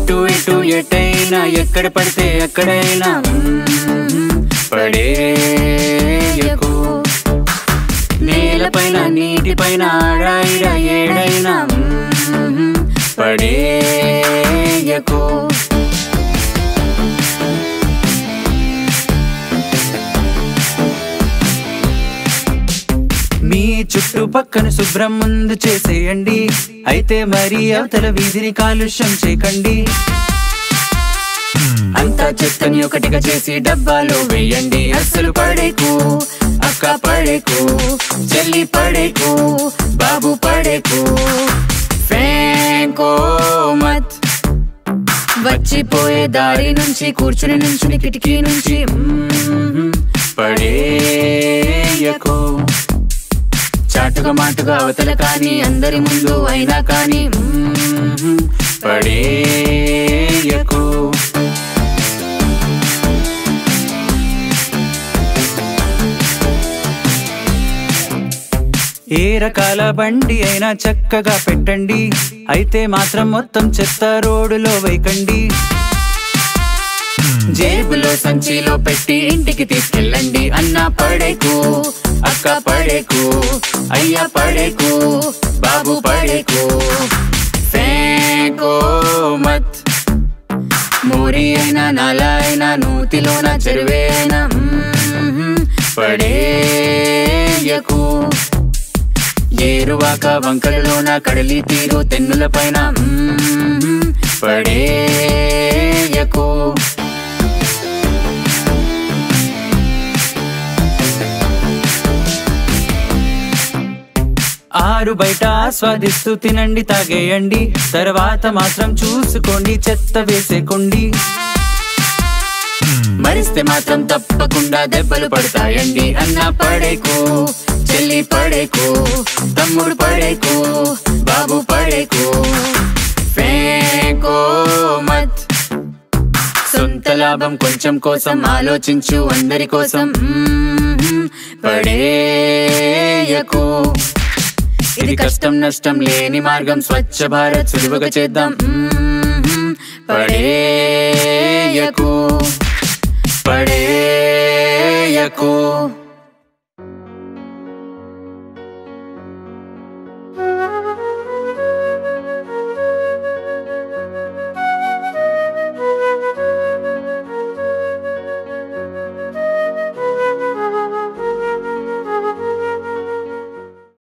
అటు ఇటు ఎటైనా ఎక్కడ పడితే అక్కడైనా మ్మ్, పడేయకు నేలపైన నీటిపైన ఆడాయిడ ఏడైనా మ్మ్, పడేయకు మీ చుట్టుపక్కన శుభ్రం ముందు చేసేయండి అయితే మరి అవతల వీధిని కాలుష్యం చేయకండి అంతా చెత్తని ఒకటిగా చేసి డబ్బాలో వేయండి అస్సలు పడేకు అక్క పడేకు చెల్లి పడేకు బాబు పడేకు ఫేంకో మత్ వచ్చిపోయే దారి నుంచి కూర్చుని నుంచుని కిటికీ నుంచి మ్మ్, పడేయకు చాటుగా మాటుగా అవతల కానీ అందరి ముందు అయినా కానీ మ్మ్, పడేయకు ఏ రకాల బండి అయినా చక్కగా పెట్టండి అయితే మాత్రం మొత్తం చెత్త రోడ్డులో వేయకండి జేబులో సంచిలో పెట్టి ఇంటికి తీసుకెళ్ళండి అన్న పడేకు అక్క పడేకు అయ్య పడేకు బాబు పడేకు ఫేంకో మత్ మూరి అయినా నల అయినా నూతిలోన చెరువే అయినా మ్మ్, పడేయకు ఏరువాక వంకలలోన కడలి తీరు తెన్నుల పైన మ్మ్, పడేయకు ఆరు బయట ఆస్వాదిస్తూ తినండి తాగేయండి తర్వాత మాత్రం చూసుకోండి చెత్త వేసేకోండి మరిస్తే మాత్రం తప్పకుండా దెబ్బలు పడతాయండి అన్న పడేకు చెల్లి పడేకు తమ్ముడు పడేకు బాబు పడేకు ఫేంకో మత్ సొంత లాభం కొంచెం కోసం ఆలోచించు అందరి కోసం మ్మ్, పడేయకు ఇది కష్టం నష్టం లేని మార్గం స్వచ్ఛ భారత్ సులువుగా చేద్దాం మ్మ్, పడేయకు పడేయకు